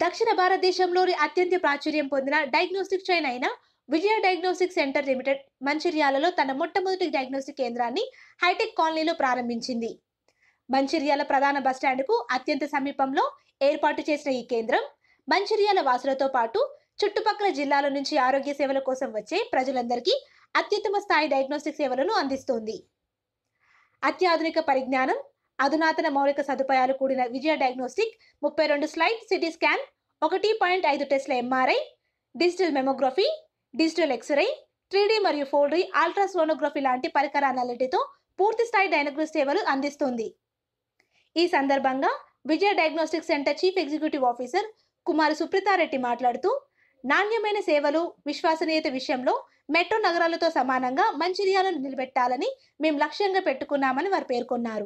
దక్షిణ భారతదేశంలోని అత్యంత ప్రాచుర్యం పొందిన డయాగ్నోస్టిక్ చైన్ అయిన విజయ డయాగ్నోస్టిక్ సెంటర్ లిమిటెడ్ మంచిర్యాలలో తన మొట్టమొదటి డయాగ్నోస్టిక్ కేంద్రాన్ని హైటెక్ కాలనీలో ప్రారంభించింది మంచిర్యాల ప్రధాన బస్టాండ్కు అత్యంత సమీపంలో ఏర్పాటు చేసిన ఈ కేంద్రం మంచిర్యాల వాసులతో పాటు చుట్టుపక్కల జిల్లాల నుంచి ఆరోగ్య సేవల కోసం వచ్చే ప్రజలందరికీ అత్యుత్తమ స్థాయి డయాగ్నోస్టిక్ సేవలను అందిస్తోంది అత్యాధునిక పరిజ్ఞానం అధునాతన మౌలిక సదుపాయాలు కూడిన విజయ డయాగ్నోస్టిక్ ముప్పై రెండు స్లైడ్ సిటీ స్కాన్ ఒకటి పాయింట్ ఐదు టెస్ట్ల MRI digital mammography digital X ray three మరియు ఫోర్ డి అల్ట్రాసోనోగ్రఫీ లాంటి పరికరాలన్నిటితో పూర్తి స్థాయి డయాగ్నోస్ సేవలు అందిస్తుంది ఈ సందర్భంగా Vijaya diagnostic centre chief executive officer కుమారి సుప్రీతారెడ్డి మాట్లాడుతూ నాణ్యమైన సేవలు విశ్వసనీయత విషయంలో మెట్రో నగరాలతో సమానంగా మంచిర్యాలను నిలబెట్టాలని మేము లక్ష్యంగా పెట్టుకున్నామని వారు పేర్కొన్నారు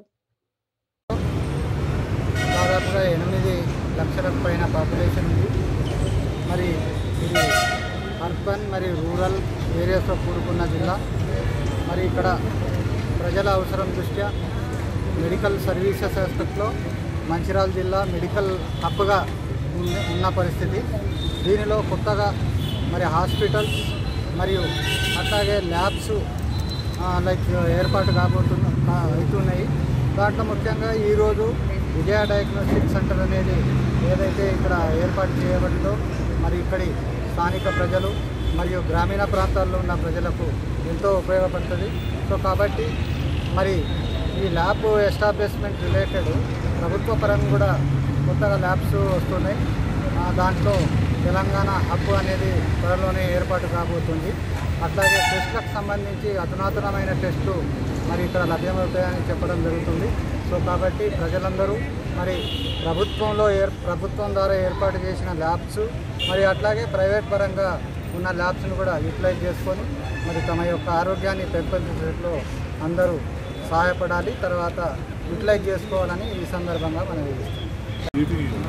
దాదాపుగా ఎనిమిది లక్షలకు పైన పాపులేషన్ ఉంది మరి ఇది అర్బన్ మరియు రూరల్ ఏరియాస్తో కూడుకున్న జిల్లా మరి ఇక్కడ ప్రజల అవసరం దృష్ట్యా మెడికల్ సర్వీసెస్ ఆస్పెక్ట్లో మంచిర్యాల జిల్లా మెడికల్ హబ్గా ఉన్న- ఉన్న పరిస్థితి దీనిలో కొత్తగా మరి హాస్పిటల్స్ మరియు అట్లాగే ల్యాబ్స్ లైక్ ఏర్పాటు కాబోతున్న కా- అవుతున్నాయి దాంట్లో ముఖ్యంగా ఈరోజు విజయ డయాగ్నోస్టిక్ సెంటర్ అనేది ఏదైతే ఇక్కడ ఏర్పాటు చేయబడిందో మరి ఇక్కడి స్థానిక ప్రజలు మరియు గ్రామీణ ప్రాంతాల్లో ఉన్న ప్రజలకు ఎంతో ఉపయోగపడుతుంది సో కాబట్టి మరి ఈ ల్యాబ్ ఎస్టాబ్లిష్మెంట్ రిలేటెడ్ ప్రభుత్వ పరంగా కూడా కొత్తగా ల్యాబ్స్ వస్తున్నాయి ఆ, దాంట్లో తెలంగాణ హబ్ అనేది త్వరలోనే ఏర్పాటు కాబోతుంది అట్లాగే టెస్ట్లకు సంబంధించి అధునాతనమైన టెస్టులు మరి ఇక్కడ లభ్యమవుతాయని చెప్పడం జరుగుతుంది సో కాబట్టి ప్రజలందరూ మరి ప్రభుత్వంలో ఏర్ ప్రభుత్వం ద్వారా ఏర్పాటు చేసిన ల్యాబ్స్ మరి అట్లాగే ప్రైవేట్ పరంగా ఉన్న ల్యాబ్స్ను కూడా యూటిలైజ్ చేసుకొని మరి తమ యొక్క ఆరోగ్యాన్ని పెంపొందించడంలో అందరూ సహాయపడాలి తర్వాత యూటిలైజ్ చేసుకోవాలని ఈ సందర్భంగా మనం ఇస్తాం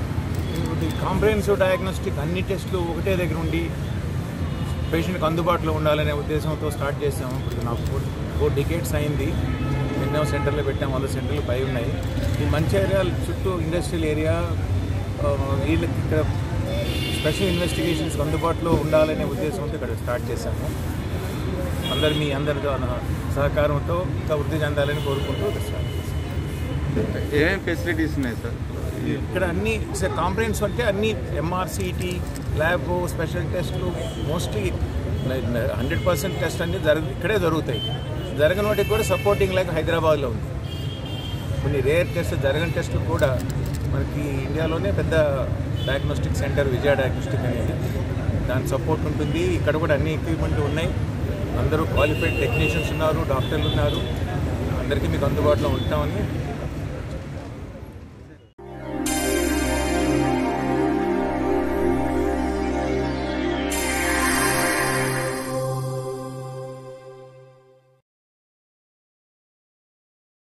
ఇది కాంప్రహెన్సివ్ డయాగ్నోస్టిక్ అన్ని టెస్టులు ఒకటే దగ్గర ఉండి పేషెంట్కి అందుబాటులో ఉండాలనే ఉద్దేశంతో స్టార్ట్ చేసాము ఇప్పుడు నాకు ఫోర్ ఫోర్ డికేట్స్ అయింది ఎన్నో సెంటర్లో పెట్టాము వంద సెంటర్లు పై ఉన్నాయి ఈ మంచి ఏరియా చుట్టూ ఇండస్ట్రియల్ ఏరియా ఆ, వీళ్ళకి ఇక్కడ స్పెషల్ ఇన్వెస్టిగేషన్స్ అందుబాటులో ఉండాలనే ఉద్దేశంతో ఇక్కడ స్టార్ట్ చేశాము అందరు మీ అందరి సహకారంతో ఇంకా వృద్ధి చెందాలని కోరుకుంటూ ఇక్కడ స్టార్ట్ చేశాము ఏమేమి ఫెసిలిటీస్ ఉన్నాయి సార్ ఇక్కడ అన్ని సార్ కాంప్రహెన్స్ అంటే అన్ని ఎంఆర్సిటీ ల్యాబ్ స్పెషల్ టెస్ట్లు మోస్ట్లీ హండ్రెడ్ పర్సెంట్ టెస్ట్ అన్ని జరగ ఇక్కడే జరుగుతాయి జరగని వాటికి కూడా సపోర్టింగ్ లైక్ హైదరాబాద్లో ఉంది కొన్ని రేర్ టెస్ట్ జరగని టెస్ట్లు కూడా మనకి ఇండియాలోనే పెద్ద డయాగ్నోస్టిక్ సెంటర్ విజయ డయాగ్నోస్టిక్ అనేది దాని సపోర్ట్ ఉంటుంది ఇక్కడ కూడా అన్ని ఎక్విప్మెంట్ ఉన్నాయి అందరూ క్వాలిఫైడ్ టెక్నీషియన్స్ ఉన్నారు డాక్టర్లు ఉన్నారు అందరికీ మీకు అందుబాటులో ఉంటామని